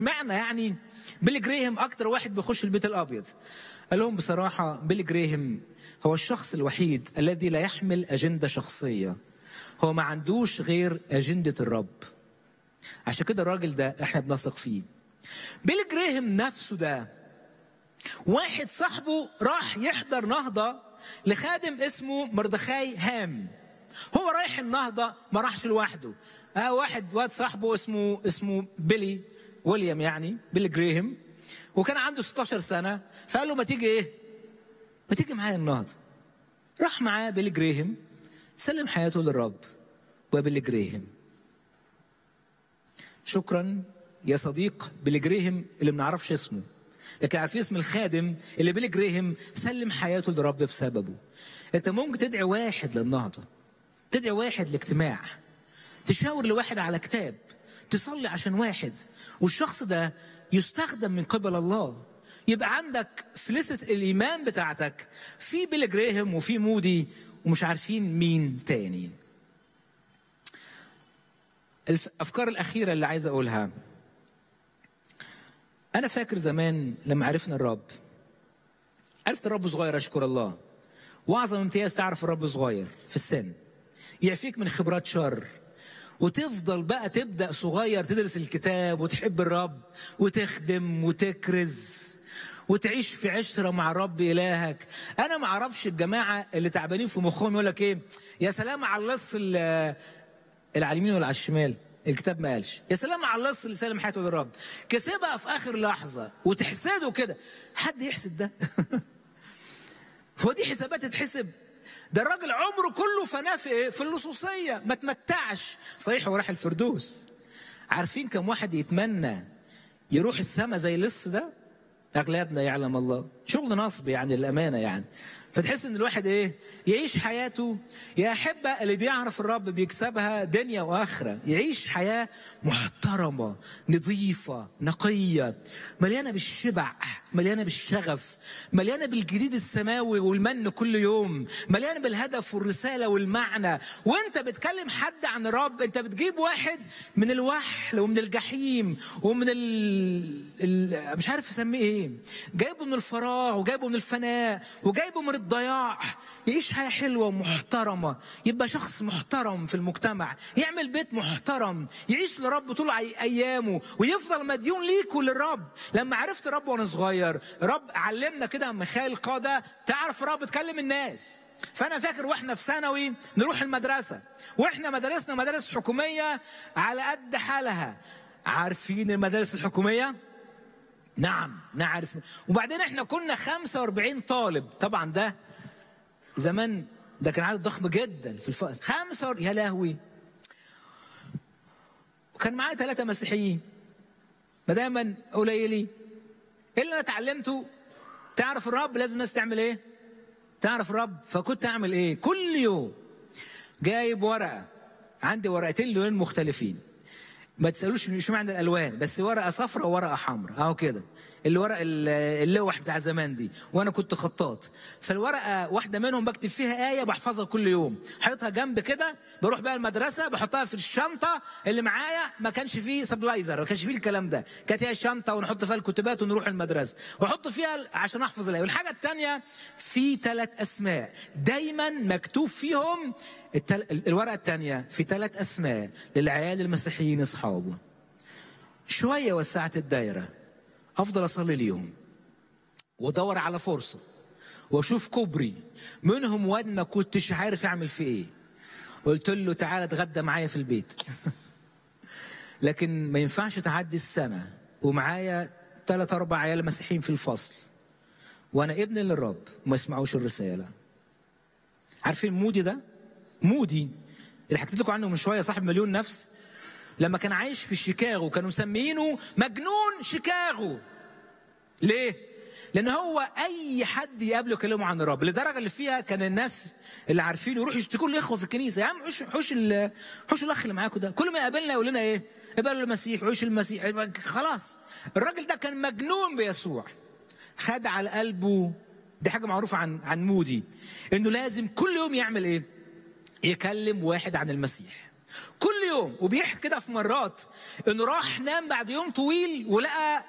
معنى يعني بيلي جريهم اكتر واحد بيخش البيت الابيض قال لهم بصراحه بيلي جريهم هو الشخص الوحيد الذي لا يحمل اجنده شخصيه هو ما عندوش غير اجنده الرب عشان كده الراجل ده احنا بنثق فيه بيلي جريهم نفسه ده واحد صاحبه راح يحضر نهضه لخادم اسمه مردخاي هام هو رايح النهضه ما راحش لوحده آه واحد واد صاحبه اسمه اسمه بيلي ويليام يعني بيلي جريهم وكان عنده 16 سنه فقال له ما تيجي ايه ما تيجي معايا النهضه راح معاه بيلي جريهم سلم حياته للرب وبيلي جريهم شكرا يا صديق بيلي جريهم اللي ما نعرفش اسمه لكن عارفين اسم الخادم اللي بيلي جريهم سلم حياته للرب بسببه انت ممكن تدعي واحد للنهضه تدعي واحد لاجتماع تشاور لواحد على كتاب تصلي عشان واحد والشخص ده يستخدم من قبل الله يبقى عندك في لسه الايمان بتاعتك في بيلي جريهم وفي مودي ومش عارفين مين تاني الافكار الاخيره اللي عايز اقولها انا فاكر زمان لما عرفنا الرب عرفت الرب صغير اشكر الله واعظم امتياز تعرف الرب صغير في السن يعفيك من خبرات شر وتفضل بقى تبدا صغير تدرس الكتاب وتحب الرب وتخدم وتكرز وتعيش في عشره مع الرب الهك انا ما اعرفش الجماعه اللي تعبانين في مخهم يقول لك ايه يا سلام على اللص اللي على اليمين ولا على الشمال الكتاب ما قالش يا سلام على اللص اللي سلم حياته للرب كسبها في اخر لحظه وتحسده كده حد يحسد ده هو دي حسابات تتحسب ده الراجل عمره كله فناه في ايه؟ في اللصوصيه ما تمتعش صحيح هو راح الفردوس عارفين كم واحد يتمنى يروح السما زي اللص ده اغلبنا يعلم الله شغل نصب يعني الامانه يعني فتحس ان الواحد ايه يعيش حياته يا احبه اللي بيعرف الرب بيكسبها دنيا واخره يعيش حياه محترمه نظيفه نقيه مليانه بالشبع مليانه بالشغف مليانه بالجديد السماوي والمن كل يوم مليانه بالهدف والرساله والمعنى وانت بتكلم حد عن الرب انت بتجيب واحد من الوحل ومن الجحيم ومن ال... ال... مش عارف اسميه ايه جايبه من الفراغ وجايبه من الفناء وجايبه من الضياع يعيش حياه حلوه ومحترمه يبقى شخص محترم في المجتمع يعمل بيت محترم يعيش لرب طول ايامه ويفضل مديون ليك وللرب لما عرفت رب وانا صغير رب علمنا كده ميخائيل قاده تعرف رب تكلم الناس فانا فاكر واحنا في ثانوي نروح المدرسه واحنا مدارسنا مدارس حكوميه على قد حالها عارفين المدارس الحكوميه نعم نعرف وبعدين احنا كنا 45 طالب طبعا ده زمان ده كان عدد ضخم جدا في الفصل خمسة يا لهوي وكان معايا ثلاثة مسيحيين ما دايما قليلين ايه اللي انا اتعلمته تعرف الرب لازم الناس تعمل ايه تعرف الرب فكنت اعمل ايه كل يوم جايب ورقه عندي ورقتين لونين مختلفين ما تسالوش مش معنى الالوان بس ورقه صفراء وورقه حمراء اهو كده الورق اللوح بتاع زمان دي وانا كنت خطاط فالورقه واحده منهم بكتب فيها ايه بحفظها كل يوم حاططها جنب كده بروح بقى المدرسه بحطها في الشنطه اللي معايا ما كانش فيه سبلايزر ما كانش فيه الكلام ده كانت هي الشنطه ونحط فيها الكتبات ونروح المدرسه واحط فيها عشان احفظ الايه والحاجه الثانيه في ثلاث اسماء دايما مكتوب فيهم التل... الورقه الثانيه في ثلاث اسماء للعيال المسيحيين اصحابه شويه وسعت الدايره افضل اصلي اليوم وادور على فرصه واشوف كوبري منهم واد ما كنتش عارف اعمل فيه ايه قلت له تعالى اتغدى معايا في البيت لكن ما ينفعش تعدي السنه ومعايا ثلاث اربع عيال مسيحيين في الفصل وانا ابن للرب وما يسمعوش الرساله عارفين مودي ده مودي اللي حكيت لكم عنه من شويه صاحب مليون نفس لما كان عايش في شيكاغو كانوا مسميينه مجنون شيكاغو ليه لان هو اي حد يقابله يكلمه عن الرب لدرجه اللي فيها كان الناس اللي عارفينه يروحوا يشتكوا الاخوه في الكنيسه يا عم حوش حوش حوش الاخ اللي معاكم ده كل ما يقابلنا يقول لنا ايه قبلوا المسيح عيش المسيح خلاص الراجل ده كان مجنون بيسوع خد على قلبه دي حاجه معروفه عن عن مودي انه لازم كل يوم يعمل ايه يكلم واحد عن المسيح كل يوم وبيحكي كده في مرات انه راح نام بعد يوم طويل ولقى